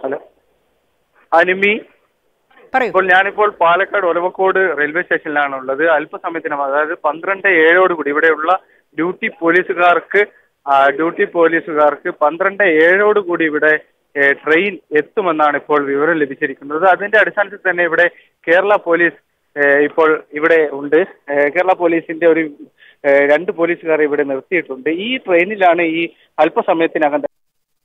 Hello anime പറയൂ ഇപ്പോൾ ഞാനിപ്പോൾ പാലക്കാട് ഒലവക്കോട് റെയിൽവേ സ്റ്റേഷനിലാണ് ഉള്ളത് അല്പസമയത്തിനകം അതായത് പന്ത്രണ്ട് ഏഴോട് കൂടി ഇവിടെയുള്ള ഡ്യൂട്ടി പോലീസുകാർക്ക് ആ, ഡ്യൂട്ടി പോലീസുകാർക്ക് പന്ത്രണ്ട് ഏഴോട് കൂടി ഇവിടെ ഏ, ട്രെയിൻ എത്തുമെന്നാണ് ഇപ്പോൾ വിവരം ലഭിച്ചിരിക്കുന്നത് അതിന്റെ അടിസ്ഥാനത്തിൽ തന്നെ ഇവിടെ കേരള പോലീസ് ഏ, ഇപ്പോൾ ഇവിടെ ഉണ്ട് ഏ, കേരള പോലീസിന്റെ ഒരു ഏ, രണ്ട് പോലീസുകാരെ ഇവിടെ നിർത്തിയിട്ടുണ്ട് ഈ ട്രെയിനിലാണ് ഈ അല്പസമയത്തിനകം തന്നെ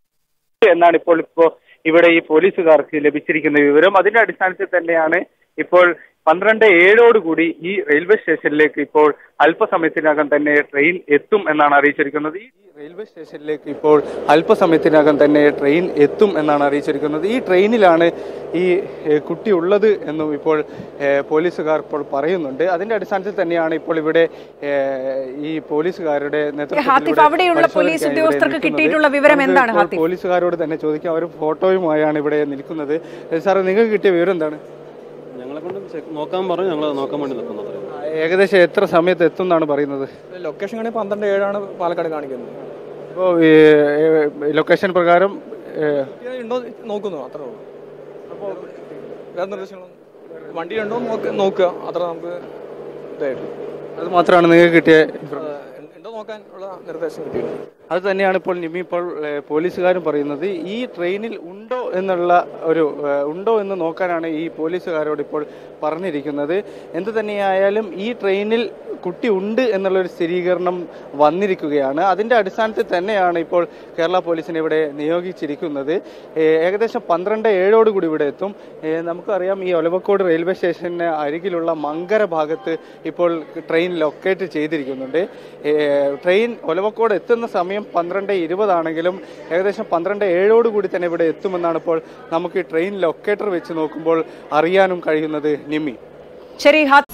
എന്നാണ് ഇപ്പോൾ ഇപ്പോ ഇവിടെ ഈ പോലീസുകാർക്ക് ലഭിച്ചിരിക്കുന്ന വിവരം അതിന്റെ അടിസ്ഥാനത്തിൽ തന്നെയാണ് ഇപ്പോൾ പന്ത്രണ്ട് ഏഴോട് കൂടി ഈ റെയിൽവേ സ്റ്റേഷനിലേക്ക് ഇപ്പോൾ അല്പസമയത്തിനകം തന്നെ ട്രെയിൻ എത്തും എന്നാണ് അറിയിച്ചിരിക്കുന്നത് ഈ റെയിൽവേ സ്റ്റേഷനിലേക്ക് ഇപ്പോൾ അല്പസമയത്തിനകം തന്നെ ട്രെയിൻ എത്തും എന്നാണ് അറിയിച്ചിരിക്കുന്നത് ഈ ട്രെയിനിലാണ് ഈ ഏഹ്, കുട്ടി ഉള്ളത് എന്നും ഇപ്പോൾ ഏഹ്, പോലീസുകാർ ഇപ്പോൾ പറയുന്നുണ്ട് അതിന്റെ അടിസ്ഥാനത്തിൽ തന്നെയാണ് ഇപ്പോൾ ഇവിടെ ഏഹ്, ഈ പോലീസുകാരുടെ നേതൃത്വത്തിൽ ഹാത്തിഫ്, ഇവിടെ അവിടെയുള്ള പോലീസ് പരിശോധനയ്ക്കായി ഇവിടെ ഉദ്യോഗസ്ഥർക്ക് നിൽക്കുന്നത്. കിട്ടിയിട്ടുള്ള വിവരം നമുക്ക് എന്താണ് ഇപ്പോൾ ഹാത്തിഫ്? പോലീസുകാരോട് തന്നെ ചോദിക്കാം അവർ ഫോട്ടോയുമായാണ് ഇവിടെ നിൽക്കുന്നത് ഏഹ്, സാറേ നിങ്ങൾക്ക് കിട്ടിയ വിവരം എന്താണ് ഞങ്ങളെ കൊണ്ട് ചെക്ക് നോക്കാൻ പറഞ്ഞു ഞങ്ങൾ നോക്കാൻ വേണ്ടി നിൽക്കുന്നത് അത്രേ ഉള്ളൂ. ഏകദേശം എത്ര സമയത്ത് എത്തും എന്നാണ് പറയുന്നത് ലൊക്കേഷൻ ആണെങ്കിൽ പന്ത്രണ്ട് ഏഴാണ് പാലക്കാട് കാണിക്കുന്നത് അപ്പോൾ ലൊക്കേഷൻ പ്രകാരം ഏഹ്, കുട്ടികൾ ഉണ്ടോ നോക്കുന്നു അത്രേ ഉള്ളൂ അപ്പോൾ വേറെ നിർദ്ദേശങ്ങളും വണ്ടി ഉണ്ടോ നോക്ക നോക്കുക അത്ര നമുക്ക് ഇതായിട്ട് അത് മാത്രമാണ് നിങ്ങൾക്ക് കിട്ടിയ information. ഉണ്ടോ നോക്കാൻ ഉള്ള നിർദ്ദേശം കിട്ടിയിട്ടുണ്ട് അത് തന്നെയാണ് ഇപ്പോൾ നിമി ഇപ്പോൾ ഏഹ്, പോലീസുകാരും പറയുന്നത് ഈ ട്രെയിനിൽ ഉണ്ടോ എന്നുള്ള ഒരു ഏഹ്, ഉണ്ടോ എന്ന് നോക്കാനാണ് ഈ പോലീസുകാരോട് ഇപ്പോൾ പറഞ്ഞിരിക്കുന്നത് എന്ത് തന്നെയായാലും ഈ ട്രെയിനിൽ കുട്ടി ഉണ്ട് എന്നുള്ളൊരു സ്ഥിരീകരണം വന്നിരിക്കുകയാണ് അതിന്റെ അടിസ്ഥാനത്തിൽ തന്നെയാണ് ഇപ്പോൾ കേരള പോലീസിനെ ഇവിടെ നിയോഗിച്ചിരിക്കുന്നത് ഏഹ്, ഏകദേശം പന്ത്രണ്ട് ഏഴോട് കൂടി ഇവിടെ എത്തും ഏഹ്, നമുക്കറിയാം ഈ ഒലവക്കോട് റെയിൽവേ സ്റ്റേഷന് അരികിലുള്ള മങ്കര ഭാഗത്ത് ഇപ്പോൾ ട്രെയിൻ ലൊക്കേറ്റ് ചെയ്തിരിക്കുന്നുണ്ട് ഏഹ്, ട്രെയിൻ ഒലവക്കോട് എത്തുന്ന സമയം പന്ത്രണ്ട് ഇരുപതാണെങ്കിലും ഏകദേശം പന്ത്രണ്ട് ഏഴോട് കൂടി തന്നെ ഇവിടെ എത്തുമെന്നാണ് ഇപ്പോൾ നമുക്ക് ഈ ട്രെയിൻ ലൊക്കേറ്റർ വെച്ച് നോക്കുമ്പോൾ അറിയാനും കഴിയുന്നത് നിമി ശരി ഹാത്തിഫ്